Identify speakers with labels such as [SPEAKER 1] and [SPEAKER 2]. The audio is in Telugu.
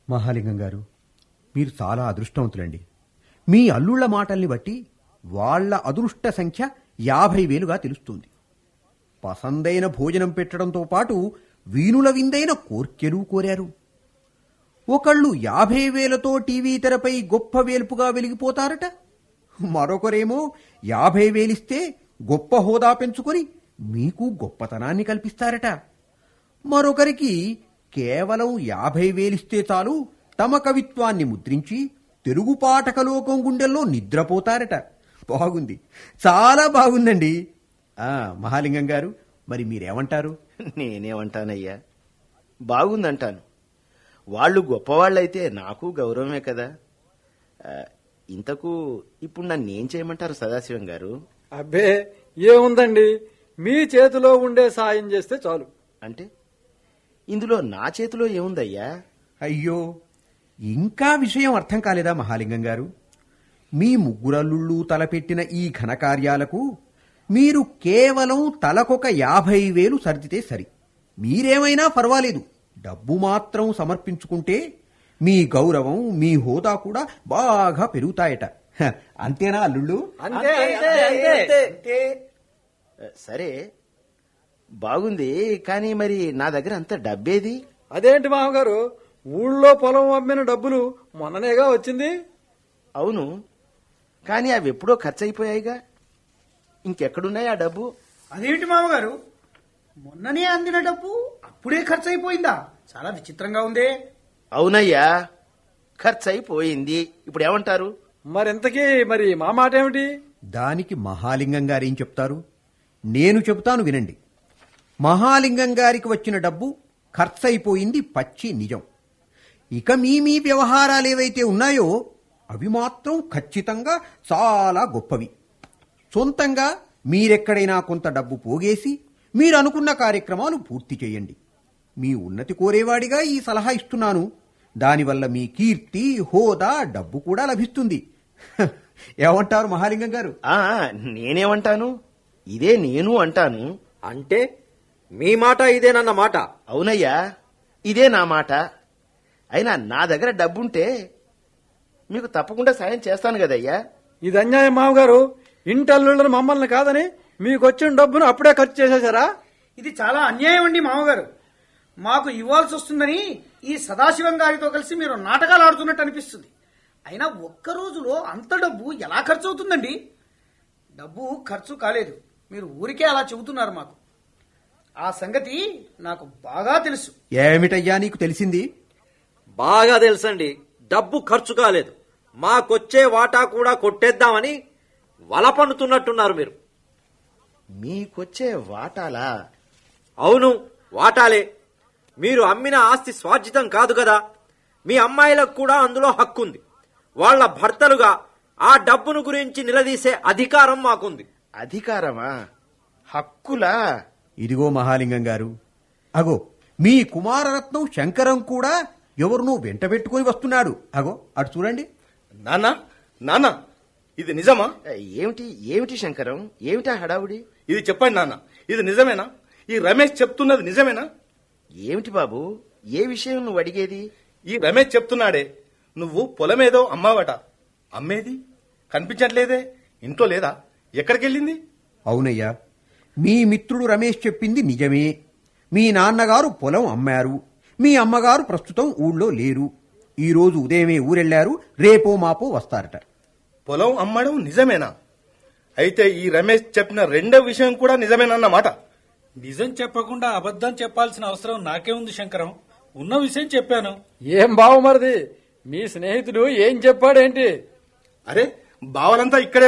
[SPEAKER 1] మహాలింగం గారు మీరు చాలా అదృష్టవంతులండి మీ అల్లుళ్ళ మాటల్ని బట్టి వాళ్ళ అదృష్ట సంఖ్య యాభై వేలుగా తెలుస్తుంది పసందైన భోజనం పెట్టడంతో పాటు వీణుల విందైన కోర్కెలు కోరారు ఒకళ్ళు యాభై వేలతో టీవీ తెరపై గొప్ప వేల్పుగా వెలిగిపోతారట మరొకరేమో యాభై వేలిస్తే గొప్ప హోదా పెంచుకొని మీకు గొప్పతనాన్ని కల్పిస్తారట మరొకరికి కేవలం యాభై వేలిస్తే చాలు తమ కవిత్వాన్ని ముద్రించి తెలుగు పాఠకలోకం గుండెల్లో నిద్రపోతారట బాగుంది చాలా బాగుందండి ఆ మహాలింగం గారు మరి మీరేమంటారు
[SPEAKER 2] నేనేమంటానయ్యా బాగుందంటాను వాళ్ళు గొప్పవాళ్ళైతే నాకు గౌరవమే కదా ఆ, ఇంతకు ఇప్పుడు నన్ను ఏం చేయమంటారు సదాశివం గారు
[SPEAKER 3] అబ్బే ఏముందండి మీ చేతిలో ఉండే సాయం చేస్తే చాలు
[SPEAKER 2] అంటే ఇందులో నా చేతిలో ఏముందయ్యా
[SPEAKER 1] అయ్యో ఇంకా విషయం అర్థం కాలేదా మహాలింగం గారు మీ ముగ్గురల్లుళ్ళు తలపెట్టిన ఈ ఘనకార్యాలకు మీరు కేవలం తలకొక యాభై వేలు సర్దితే సరి మీరేమైనా పర్వాలేదు డబ్బు మాత్రం సమర్పించుకుంటే మీ గౌరవం మీ హోదా కూడా బాగా పెరుగుతాయట హ, అంతేనా అల్లుళ్ళు
[SPEAKER 3] అంతే అంతే అంతే
[SPEAKER 2] ఆ, సరే బాగుంది కానీ మరి నా దగ్గర అంత డబ్బేది
[SPEAKER 3] అదేంటి మామగారు ఊళ్ళో పొలం అమ్మిన డబ్బులు మొన్ననేగా వచ్చింది
[SPEAKER 2] అవును కానీ అవి ఎప్పుడో ఖర్చు అయిపోయాయిగా ఇంకెక్కడున్నాయి ఆ డబ్బు
[SPEAKER 4] అదేంటి మామగారు మొన్ననే అందిన డబ్బు అప్పుడే ఖర్చు అయిపోయిందా చాలా విచిత్రంగా ఉందే
[SPEAKER 2] అవునయ్యా ఖర్చు అయిపోయింది ఇప్పుడు ఏమంటారు
[SPEAKER 3] మరింతకీ మరి మా మాట ఏమిటి
[SPEAKER 1] దానికి మహాలింగం గారేం చెప్తారు నేను చెప్తాను వినండి మహాలింగం గారికి వచ్చిన డబ్బు ఖర్చయిపోయింది పచ్చి నిజం ఇక మీ మీ వ్యవహారాలు ఏవైతే ఉన్నాయో అవి మాత్రం ఖచ్చితంగా చాలా గొప్పవి సొంతంగా మీరెక్కడైనా కొంత డబ్బు పోగేసి మీరు అనుకున్న కార్యక్రమాలు పూర్తి చేయండి మీ ఉన్నతి కోరేవాడిగా ఈ సలహా ఇస్తున్నాను దానివల్ల మీ కీర్తి హోదా డబ్బు కూడా లభిస్తుంది హ, ఏమంటారు మహాలింగం గారు
[SPEAKER 2] ఆ నేనేమంటాను ఇదే నేను అంటాను
[SPEAKER 5] అంటే మీ మాట ఇదేనన్న మాట
[SPEAKER 2] అవునయ్యా ఇదే నా మాట అయినా నా దగ్గర డబ్బుంటే మీకు తప్పకుండా సాయం చేస్తాను కదయ్యా
[SPEAKER 3] ఇది అన్యాయం మామగారు ఇంటల్లుళ్ళని మమ్మల్ని కాదని మీకు వచ్చిన డబ్బును అప్పుడే ఖర్చు చేసేశారా
[SPEAKER 4] ఇది చాలా అన్యాయం అండి మామగారు మాకు ఇవ్వాల్సి వస్తుందని ఈ సదాశివం గారితో కలిసి మీరు నాటకాలు ఆడుతున్నట్టు అనిపిస్తుంది అయినా ఒక్క రోజులో అంత డబ్బు ఎలా ఖర్చు అవుతుందండి డబ్బు ఖర్చు కాలేదు మీరు ఊరికే అలా చెబుతున్నారు మాకు ఆ సంగతి నాకు బాగా తెలుసు
[SPEAKER 1] ఏమిటయ్యా నీకు తెలిసింది
[SPEAKER 5] బాగా తెలుసండి డబ్బు ఖర్చు కాలేదు మాకొచ్చే వాటా కూడా కొట్టేద్దామని వల పన్నుతున్నట్టున్నారు మీరు
[SPEAKER 2] మీకొచ్చే వాటాలా
[SPEAKER 5] అవును వాటాలే మీరు అమ్మిన ఆస్తి స్వార్జితం కాదు కదా మీ అమ్మాయిలకు కూడా అందులో హక్కుంది వాళ్ళ భర్తలుగా ఆ డబ్బును గురించి నిలదీసే అధికారం మాకుంది
[SPEAKER 2] అధికారమా హక్కులా
[SPEAKER 1] ఇదిగో మహాలింగం గారు అగో మీ కుమారరత్నం శంకరం కూడా ఎవరినో వెంట పెట్టుకుని వస్తున్నాడు అగో అటు చూడండి
[SPEAKER 6] నాన్న నాన్న ఇది నిజమా
[SPEAKER 2] ఏమిటి ఏమిటి శంకరం ఏమిటా హడావుడి
[SPEAKER 6] ఇది చెప్పండి నాన్న ఇది నిజమేనా ఈ రమేష్ చెప్తున్నది నిజమేనా
[SPEAKER 2] ఏమిటి బాబు ఏ విషయం నువ్వు అడిగేది
[SPEAKER 6] ఈ రమేష్ చెప్తున్నాడే నువ్వు పొలమేదో అమ్మావట అమ్మేది కనిపించట్లేదే ఇంట్లో లేదా ఎక్కడికి వెళ్ళింది
[SPEAKER 1] అవునయ్యా మీ మిత్రుడు రమేష్ చెప్పింది నిజమే మీ నాన్నగారు పొలం అమ్మారు మీ అమ్మగారు ప్రస్తుతం ఊళ్ళో లేరు ఈ రోజు ఉదయమే ఊరెళ్లారు రేపో మాపో వస్తారట
[SPEAKER 6] పొలం అమ్మడం నిజమేనా అయితే ఈ రమేష్ చెప్పిన రెండో విషయం కూడా నిజమేనన్నమాట
[SPEAKER 7] నిజం చెప్పకుండా అబద్ధం చెప్పాల్సిన అవసరం నాకే ఉంది శంకరం ఉన్న విషయం చెప్పాను
[SPEAKER 3] ఏం బావమరిది మీ స్నేహితుడు ఏం చెప్పాడేంటి
[SPEAKER 6] అరే బావలంతా ఇక్కడే